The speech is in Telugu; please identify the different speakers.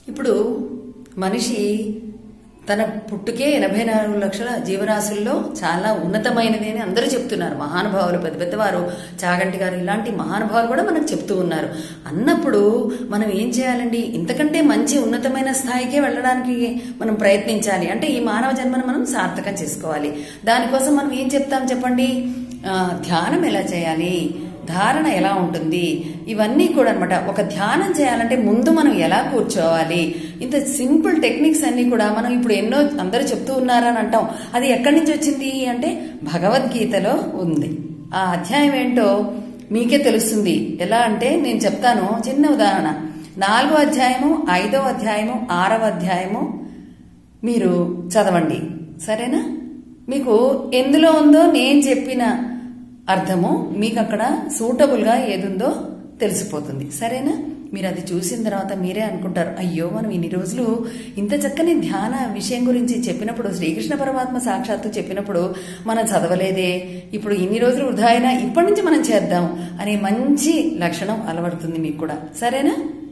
Speaker 1: ఇప్పుడు మనిషి తన పుట్టుకే ఎనభై నాలుగు లక్షల జీవరాశుల్లో చాలా ఉన్నతమైనది అని అందరూ చెప్తున్నారు మహానుభావులు పెద్ద పెద్దవారు చాగంటి గారు ఇలాంటి మహానుభావులు కూడా మనకు చెప్తూ ఉన్నారు అన్నప్పుడు మనం ఏం చేయాలండి ఇంతకంటే మంచి ఉన్నతమైన స్థాయికే వెళ్ళడానికి మనం ప్రయత్నించాలి అంటే ఈ మానవ జన్మను మనం సార్థకం చేసుకోవాలి దానికోసం మనం ఏం చెప్తాం చెప్పండి ఆ, ధ్యానం ఎలా చేయాలి ధారణ ఎలా ఉంటుంది ఇవన్నీ కూడా అనమాట ఒక ధ్యానం చేయాలంటే ముందు మనం ఎలా కూర్చోవాలి ఇంత సింపుల్ టెక్నిక్స్ అన్ని కూడా మనం ఇప్పుడు ఎన్నో అందరూ చెప్తూ ఉన్నారని అంటాం అది ఎక్కడి నుంచి వచ్చింది అంటే భగవద్గీతలో ఉంది ఆ అధ్యాయం ఏంటో మీకే తెలుస్తుంది ఎలా అంటే నేను చెప్తాను చిన్న ఉదాహరణ నాలుగో అధ్యాయము ఐదో అధ్యాయము ఆరవ అధ్యాయము మీరు చదవండి సరేనా మీకు ఎందులో ఉందో నేను చెప్పిన అర్థము మీకు అక్కడ సూటబుల్గా ఏదుందో తెలిసిపోతుంది సరేనా మీరు అది చూసిన తర్వాత మీరే అనుకుంటారు అయ్యో మనం ఇన్ని రోజులు ఇంత చక్కని ధ్యాన విషయం గురించి చెప్పినప్పుడు శ్రీకృష్ణ పరమాత్మ సాక్షాత్తు చెప్పినప్పుడు మనం చదవలేదే ఇప్పుడు ఇన్ని రోజులు వృధా అయినా ఇప్పటి నుంచి మనం చేద్దాం అనే మంచి లక్షణం అలవడుతుంది మీకు కూడా సరేనా